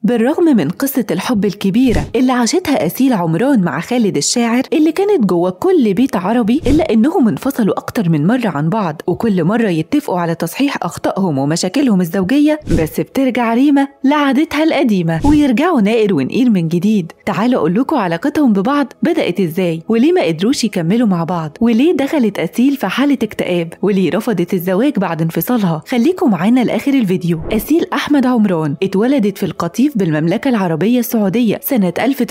بالرغم من قصة الحب الكبيرة اللي عاشتها أسيل عمران مع خالد الشاعر اللي كانت جوه كل بيت عربي إلا إنهم انفصلوا أكتر من مرة عن بعض وكل مرة يتفقوا على تصحيح أخطائهم ومشاكلهم الزوجية بس بترجع ريما لعادتها القديمة ويرجعوا نائر ونقير من جديد تعالوا أقول لكم علاقتهم ببعض بدأت إزاي وليه ما قدروش يكملوا مع بعض وليه دخلت أسيل في حالة اكتئاب وليه رفضت الزواج بعد انفصالها خليكم معانا لآخر الفيديو أسيل أحمد عمران اتولدت في القطيف بالمملكة العربية السعودية سنة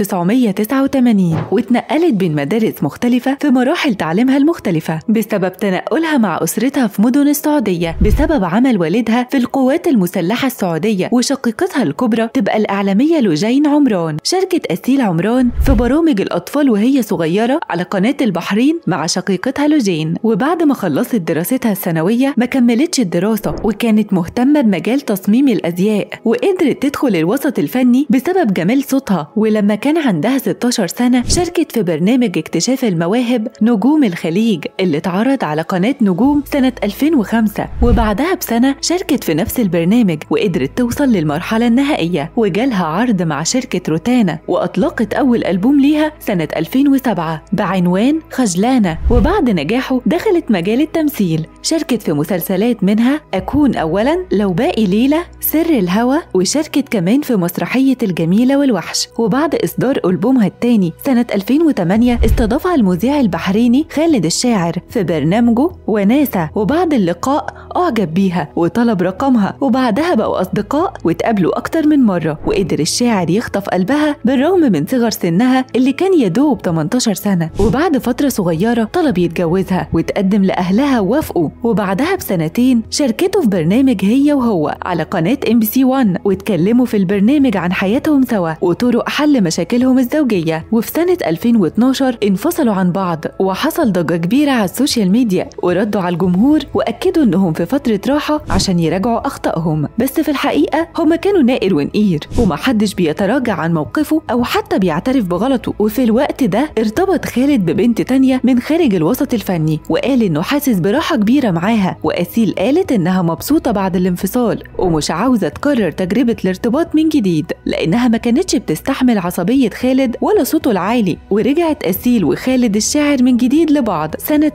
1989 واتنقلت بين مدارس مختلفة في مراحل تعليمها المختلفة بسبب تنقلها مع أسرتها في مدن السعودية بسبب عمل والدها في القوات المسلحة السعودية وشقيقتها الكبرى تبقى الإعلامية لوجين عمران شاركت أسيل عمران في برامج الأطفال وهي صغيرة على قناة البحرين مع شقيقتها لوجين وبعد ما خلصت دراستها الثانوية ما كملتش الدراسة وكانت مهتمة بمجال تصميم الأزياء وقدرت تدخل الوسط الفني بسبب جمال صوتها ولما كان عندها 16 سنة شاركت في برنامج اكتشاف المواهب نجوم الخليج اللي اتعرض على قناة نجوم سنة 2005 وبعدها بسنة شاركت في نفس البرنامج وقدرت توصل للمرحلة النهائية وجالها عرض مع شركة روتانا وأطلقت أول ألبوم ليها سنة 2007 بعنوان خجلانة وبعد نجاحه دخلت مجال التمثيل شاركت في مسلسلات منها أكون أولا لو باقي ليلة سر الهوى وشاركت كمان في مسرحية الجميلة والوحش وبعد إصدار ألبومها الثاني سنة 2008 استضافها المذيع البحريني خالد الشاعر في برنامجه وناسة وبعد اللقاء أعجب بيها وطلب رقمها وبعدها بقوا أصدقاء واتقابلوا أكتر من مرة وقدر الشاعر يخطف قلبها بالرغم من صغر سنها اللي كان يدوب 18 سنة وبعد فترة صغيرة طلب يتجوزها وتقدم لأهلها ووافقوا وبعدها بسنتين شاركته في برنامج هي وهو على قناة ام بي سي 1 واتكلموا في البرنامج عن حياتهم سوا وطرق حل مشاكلهم الزوجية وفي سنة 2012 انفصلوا عن بعض وحصل ضجة كبيرة على السوشيال ميديا وردوا على الجمهور وأكدوا إنهم في فترة راحة عشان يراجعوا أخطائهم بس في الحقيقة هما كانوا نائر ونقير ومحدش بيتراجع عن موقفه أو حتى بيعترف بغلطه وفي الوقت ده ارتبط خالد ببنت تانية من خارج الوسط الفني وقال إنه حاسس براحة كبيرة معاها وأسيل قالت إنها مبسوطة بعد الانفصال ومش عاوزة تكرر تجربة الارتباط من جديد لأنها ما كانتش بتستحمل عصبية خالد ولا صوته العالي ورجعت أسيل وخالد الشاعر من جديد لبعض سنة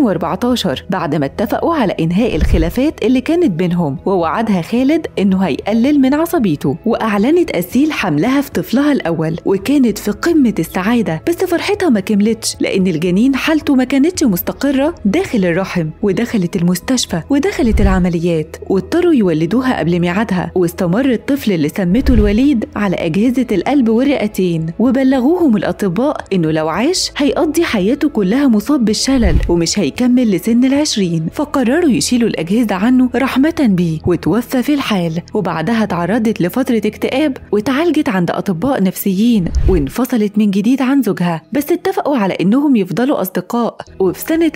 2014 بعد ما اتفقوا على إنهاء الخلافات اللي كانت بينهم ووعدها خالد إنه هيقلل من عصبيته وأعلنت أسيل حملها في طفلها الأول وكانت في قمة السعادة بس فرحتها ما كملتش لأن الجنين حالته ما كانتش مستقرة داخل الرحم ودخلت المستشفى ودخلت العمليات واضطروا يولدوها قبل ميعادها واستمر الطفل اللي سمته الوليد على أجهزة القلب والرئتين وبلغوهم الأطباء إنه لو عاش هيقضي حياته كلها مصاب بالشلل ومش هيكمل لسن العشرين فقرروا يشيلوا الأجهزة عنه رحمة بيه وتوفى في الحال وبعدها تعرضت لفترة اكتئاب وتعالجت عند أطباء نفسيين وانفصلت من جديد عن زوجها بس اتفقوا على إنهم يفضلوا أصدقاء وفي سنة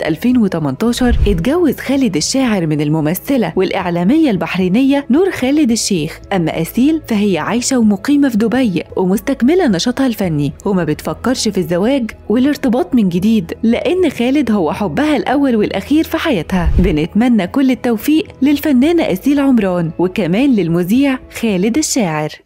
2018 اتجوز خالد الشاعر من الممثلة والإعلامية البحرينية نور خالد الشيخ أما أسيل فهي عايشة ومقيمة في دبي ومستكملة نشاطها الفني وما بتفكرش في الزواج والارتباط من جديد لأن خالد هو حبها الأول والأخير في حياتها بنتمنى كل التوفيق للفنانة أسيل عمران وكمان للمذيع خالد الشاعر